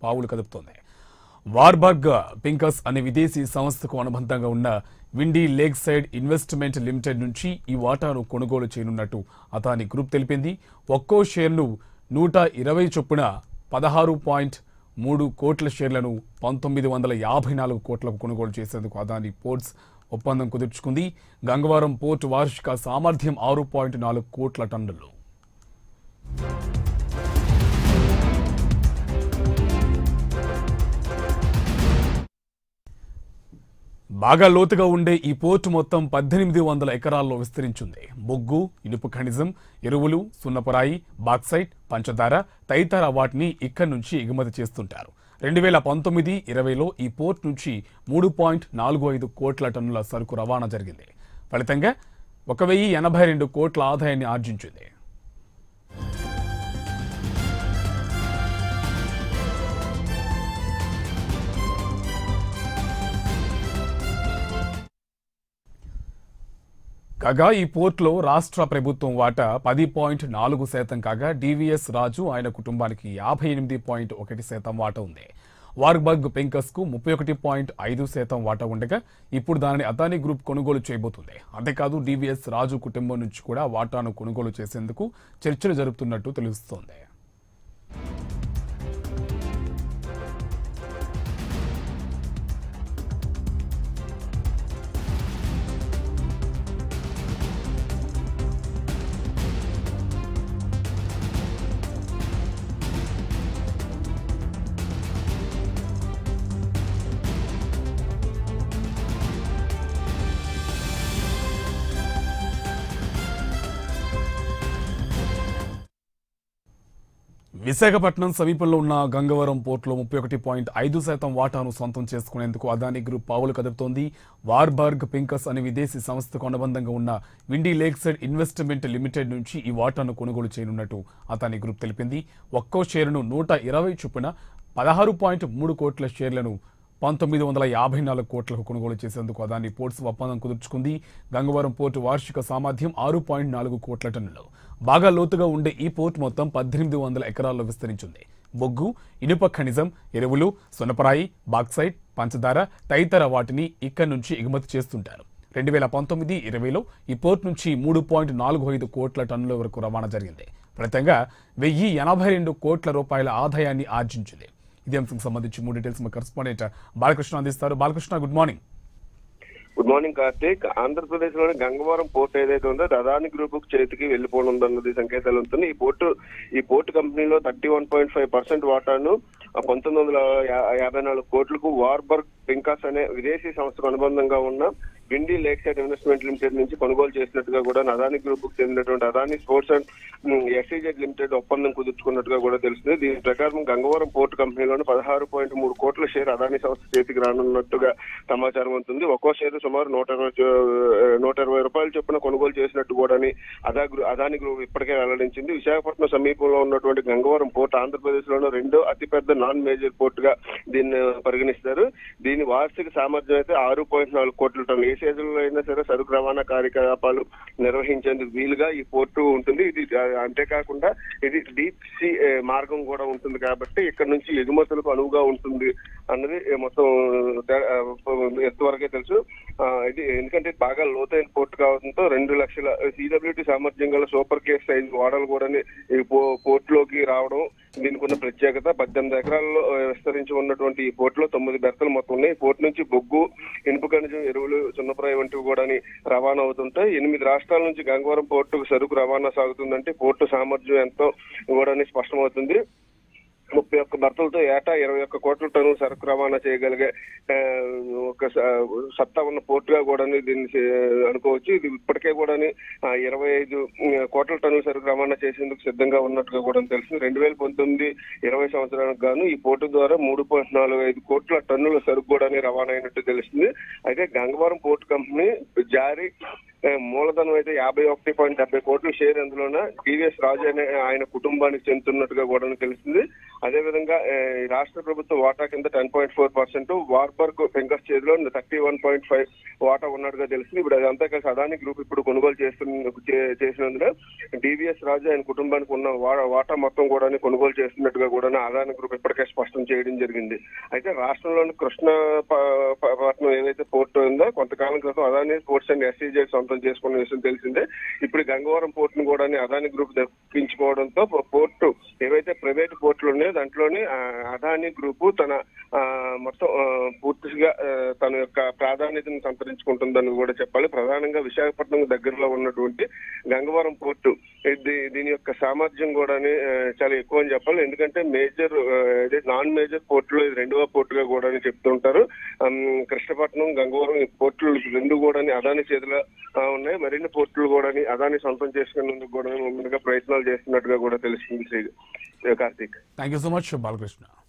పావులు కదుపుతోంది Warburg Pincus అనే విదేశీ సంస్థకు అనుబంధంగా ఉన్న Windy Lakeside Investment Limited నుంచి ఈ వాటాను కొనుగోలు చేయనున్నట్టు అదాని గ్రూప్ తెలిపింది ఒక్కో షేర్ను నూట ఇరవై చొప్పున పదహారు పాయింట్ మూడు కోట్ల షేర్లను పంతొమ్మిది వందల యాభై నాలుగు కోట్లకు కొనుగోలు చేసేందుకు అదాని పోర్ట్స్ ఒప్పందం కుదుర్చుకుంది గంగవరం పోర్టు వార్షిక సామర్థ్యం ఆరు పాయింట్ నాలుగు కోట్ల టన్నులు బాగా లోతుగా ఉండే ఈ పోర్టు మొత్తం పద్దెనిమిది వందల ఎకరాల్లో విస్తరించింది బొగ్గు ఇనుప ఖనిజం ఎరువులు సున్నపరాయి బాక్సైట్ పంచదార తదితర వాటిని ఇక్కడి నుంచి ఎగుమతి చేస్తుంటారు రెండు వేల పంతొమ్మిది ఇరవైలో ఈ పోర్ట్ నుంచి మూడు పాయింట్ నాలుగు ఐదు కోట్ల టన్నుల సరుకు రవాణా జరిగింది ఫలితంగా ఒక వెయ్యి ఎనభై రెండు కోట్ల ఆదాయాన్ని ఆర్జించింది కాగా ఈ పోర్టులో రాష్ట్ర ప్రభుత్వం వాటా పది పాయింట్ నాలుగు శాతం కాగా డివిఎస్ రాజు ఆయన కుటుంబానికి యాభై ఎనిమిది పాయింట్ ఒకటి శాతం వాటా ఉంది వార్బర్గ్ పెంకస్ కు ముప్పై ఒకటి పాయింట్ ఐదు శాతం వాటా ఉండగా ఇప్పుడు దానిని అదానీ గ్రూప్ కొనుగోలు చేయబోతుంది అంతేకాదు డివిఎస్ రాజు కుటుంబం నుంచి కూడా వాటాను కొనుగోలు చేసేందుకు చర్చలు జరుపుతున్నట్టు తెలుస్తోంది విశాఖపట్నం సమీపంలో ఉన్న గంగవరం పోర్టులో ముప్పై ఒకటి పాయింట్ ఐదు శాతం వాటాను సొంతం చేసుకునేందుకు అదానీ గ్రూప్ పావులు కదుపుతోంది వార్బర్గ్ పింకస్ అనే విదేశీ సంస్థకు అనుబంధంగా ఉన్న Windy Lakeside Investment Limited నుంచి ఈ వాటాను కొనుగోలు చేయనున్నట్టు అదానీ గ్రూప్ తెలిపింది ఒక్కో షేరును నూట ఇరవై చొప్పున పదహారు పాయింట్ మూడు కోట్ల షేర్లను పంతొమ్మిది వందల యాభై నాలుగు కోట్లకు కొనుగోలు చేసేందుకు అదాని పోర్ట్స్ ఒప్పందం కుదుర్చుకుంది గంగవరం పోర్టు వార్షిక సామర్థ్యం ఆరు పాయింట్ నాలుగు కోట్ల టన్నులు బాగా లోతుగా ఉండే ఈ పోర్ట్ మొత్తం పద్దెనిమిది వందల ఎకరాల్లో విస్తరించింది బొగ్గు ఇనుప ఖనిజం ఎరువులు సున్నపరాయి బాక్సైట్ పంచదార తదితర వాటిని ఇక్కడి నుంచి ఎగుమతి చేస్తుంటారు రెండు వేల పంతొమ్మిది ఇరవైలో ఈ పోర్ట్ నుంచి మూడు పాయింట్ నాలుగు ఐదు కోట్ల టన్నుల వరకు రవాణా జరిగింది ఫలితంగా వెయ్యి ఎనభై రెండు కోట్ల రూపాయల ఆదాయాన్ని ఆర్జించింది ఇదే అంశంకి సంబంధించి మూడు డీటెయిల్స్ మా కరెస్పాండెంట్ బాలకృష్ణ అందిస్తారు Balakrishna good morning good morning Karthik Andhra Pradesh లోని గంగవరం పోర్ట్ ఏదైతే ఉందో అది అదాని గ్రూప్ కు చేతికి వెళ్లిపోనుందన్నది సంకేతాలు ఉంటుంది ఈ పోర్టు ఈ పోర్టు కంపెనీలో thirty one point five percent వాటాను ఆ పంతొమ్మిది వందల యా- యాభై నాలుగు కోట్లకు వార్బర్గ్ పింకాస్ అనే విదేశీ సంస్థకు అనుబంధంగా ఉన్న Windy Lakeside Investment Limited నుంచి కొనుగోలు చేసినట్టుగా కూడా అదాని గ్రూప్ కు చెందినటువంటి Adani Ports and SEZ Limited ఒప్పందం కుదుర్చుకున్నట్టుగా కూడా తెలుస్తుంది దీని ప్రకారం గంగవరం పోర్టు కంపెనీలోని పదహారు పాయింట్ మూడు కోట్ల షేర్ అదాని సంస్థ చేతికి రానున్నట్టుగా సమాచారం ఉంటుంది ఒక్కో షేరు సుమారు నూట ఇరవై చొ- నూట ఇరవై రూపాయల చొప్పున కొనుగోలు చేసినట్టు కూడా అదా గ్రూ- అదాని గ్రూప్ ఇప్పటికే వెల్లడించింది విశాఖపట్నం సమీపంలో ఉన్నటువంటి గంగవరం పోర్ట్ ఆంధ్రప్రదేశ్ లోని రెండో అతిపెద్ద నాన్ మేజర్ పోర్ట్ గా దీన్ని పరిగణిస్తారు దీని వార్షిక సామర్థ్యం అయితే ఆరు పాయింట్ నాలుగు కోట్ల టన్నులు ఏ సీజన్లో అయినా సరే సరుకు రవాణా కార్యకలాపాలు నిర్వహించేందుకు వీలుగా ఈ పోర్టు ఉంటుంది ఇది ఆ, అంతేకాకుండా ఇది డీప్ సీ ఏ, మార్గం కూడా ఉంటుంది కాబట్టి ఇక్కడ నుంచి ఎగుమతులకు అనువుగా ఉంటుంది అన్నది ఏ, మొత్తం తే- ఆ, ఎంతవరకే తెలుసు ఆ, ఇది ఎందుకంటే ఇది బాగా లోతైన పోర్టు కావడంతో రెండు లక్షల సిడబ్ల్యూటీ సామర్థ్యం గల సూపర్ కేస్ సైజ్ ఓడలు కూడా ఈ పో- పోర్టులోకి రావడం దీనికి ఉన్న ప్రత్యేకత పద్దెనిమిది ఎకరాల్లో ఆ, విస్తరించి ఉన్నటువంటి ఈ పోర్టులో తొమ్మిది బెర్తలు మొత్తం ఉన్నాయి ఈ పోర్టు నుంచి బొగ్గు ఇనుప ఖనిజం ఎరువులు సున్నప్రాయ వంటివి కూడా రవాణా అవుతుంటాయి ఎనిమిది రాష్ట్రాల నుంచి గంగవరం పోర్టుకు సరుకు రవాణా సాగుతుందంటే పోర్టు సామర్థ్యం ఎంతో కూడా స్పష్టమవుతుంది ముప్పై ఒక్క బర్తలతో ఏటా ఇరవై ఒక్క కోట్ల టన్నుల సరుకు రవాణా చేయగలిగే ఆ, ఒక స- సత్తా ఉన్న పోర్టుగా కూడా దీన్ని చే- అనుకోవచ్చు ఇది ఇప్పటికే కూడా ఇరవై ఐదు కోట్ల టన్నుల సరుకు రవాణా చేసేందుకు సిద్ధంగా ఉన్నట్టుగా కూడా తెలిసింది రెండు వేల పంతొమ్మిది ఇరవై సంవత్సరానికి గాను ఈ పోర్టు ద్వారా మూడు పాయింట్ నాలుగు ఐదు కోట్ల టన్నుల సరుకు కూడా రవాణా అయినట్టు తెలుస్తుంది అయితే గంగవరం పోర్టు కంపెనీ జారీ ఆ, మూలధనం అయితే యాభై ఒకటి పాయింట్ డెబ్బై కోట్ల షేర్ అందులోన టీవీఎస్ రాజు అనే ఆయన కుటుంబానికి చెందుతున్నట్టుగా కూడా తెలిసింది అదేవిధంగా ఆ, ఈ రాష్ట్ర ప్రభుత్వ వాటా కింద ten point four percent Warburg Pincus చేతిలో థర్టీ వన్ పాయింట్ ఫైవ్ వాటా ఉన్నట్టుగా తెలిసింది ఇప్పుడు అదంతా కలిసి అదాని గ్రూప్ ఇప్పుడు కొనుగోలు చేస్తున్న చే- చేసినందున డివిఎస్ రాజు ఆయన కుటుంబానికి ఉన్న వా- వాటా మొత్తం కూడా కొనుగోలు చేస్తున్నట్టుగా కూడా అదాని గ్రూప్ ఇప్పటికే స్పష్టం చేయడం జరిగింది అయితే రాష్ట్రంలోని కృష్ణ ప- ప- పట్నం ఏదైతే పోర్టు ఉందో కొంతకాలం క్రితం అదాని పోర్ట్స్ అండ్ ఎస్సీజే సొంతం చేసుకున్న విషయం తెలిసిందే ఇప్పుడు గంగవరం పోర్ట్ ను కూడా అదాని గ్రూప్ దక్కించుకోవడంతో పో- పోర్టు ఏవైతే ప్రైవేట్ పోర్టులు ఉన్నాయో దాంట్లోని ఆ, అదాని గ్రూప్ తన ఆ, మొత్తం ఆ, పూర్తిగా ఆ, తన యొక్క ప్రాధాన్యతను సంతరించుకుంటుందని కూడా చెప్పాలి ప్రధానంగా విశాఖపట్నం దగ్గరలో ఉన్నటువంటి గంగవరం పోర్టు ఇది దీని యొక్క సామర్థ్యం కూడా చాలా ఎక్కువ అని చెప్పాలి ఎందుకంటే మేజర్ అదే నాన్ మేజర్ పోర్టులో ఇది రెండవ పోర్టుగా కూడా చెప్తుంటారు ఆమ్, కృష్ణపట్నం గంగవరం ఈ పోర్టులు రెండు కూడా అదాని చేతిలో ఆ, ఉన్నాయి మరిన్ని పోర్టులు కూడా అదాని సొంతం చేసుకునేందుకు కూడా ముమ్మడిగా ప్రయత్నాలు చేస్తున్నట్టుగా కూడా తెలుస్తుంది Shri Karthik thank you so much Balakrishna